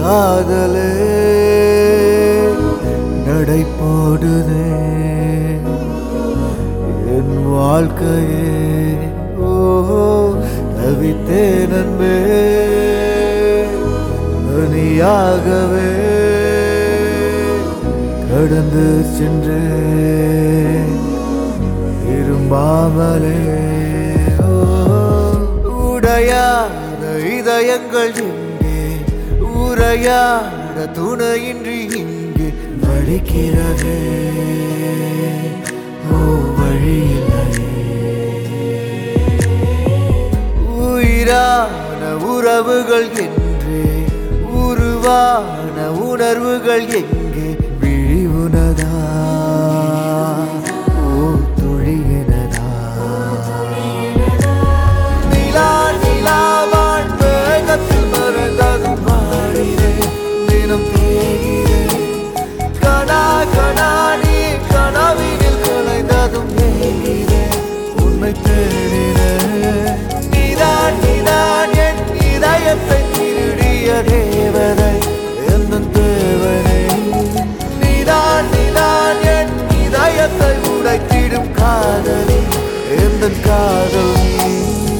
காதலே நடை போடுதே என் வாழ்க்கையே ஓ தவித்தே நண்பே தனியாகவே கடந்து சென்றே திரும்பாமலே ஓ, உடையாத இதயங்கள் எங்கே உரையாட துணையின்றி இங்கே வடிக்கிறதே ஓ வழியில்லையே உயிரான உறவுகள் என்றே உருவான உணர்வுகள் எங்கே விழிவுனதா ஓ துழியினதா நிலா நிலாவான் வேகத்தில் மறந்ததும் பாடினேன் தினம் தேகிறேன் கனா கனா நீ கனவினில் கலைந்ததும் ஏங்கினேன் உன்னை தேடினேன் நீதான் நீதான் என் இதயத்தை திருடிய தேவதை எந்த தேவனை நீதான் நீதான் என் இதயத்தை உடைத்திடும் காதலி எந்த காதல் நீ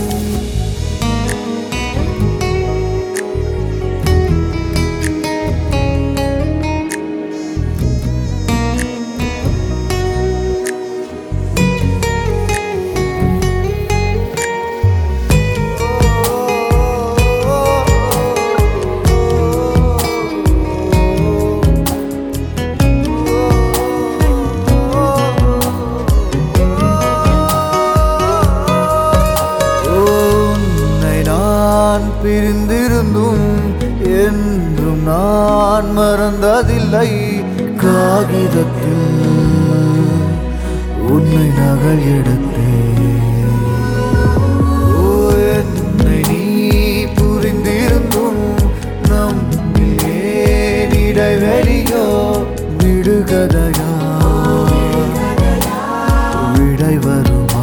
உன்னை நான் பிரிந்திருந்தும் என்றும் நான் மறந்ததில்லை காகிதத்தில் உன்னை நகல் எடுத்தேன் ஓ, என்னை நீ புரிந்திருந்தும் நம்மில் ஏன் இடைவெளியோ விடுகதையா விடை வருமா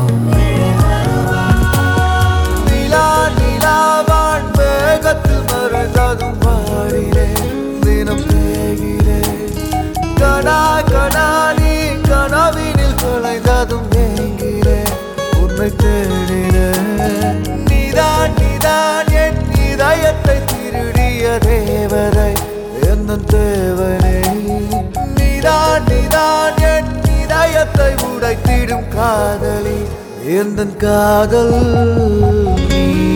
நிலா நிலாவான் வேகத்தில் மறைந்ததும் பாடினேன் தினம் தேகிறேன் கனா கனா நீ கனவினில் தொலைந்ததும் ஏங்கிறேன் உன்னை தேடினேன் நீதான் நீதான் என் இதயத்தை திருடிய தேவதை எந்த தேவனே நீதான் நீதான் என் இதயத்தை உடைத்திடும் காதலி எந்த காதல் நீ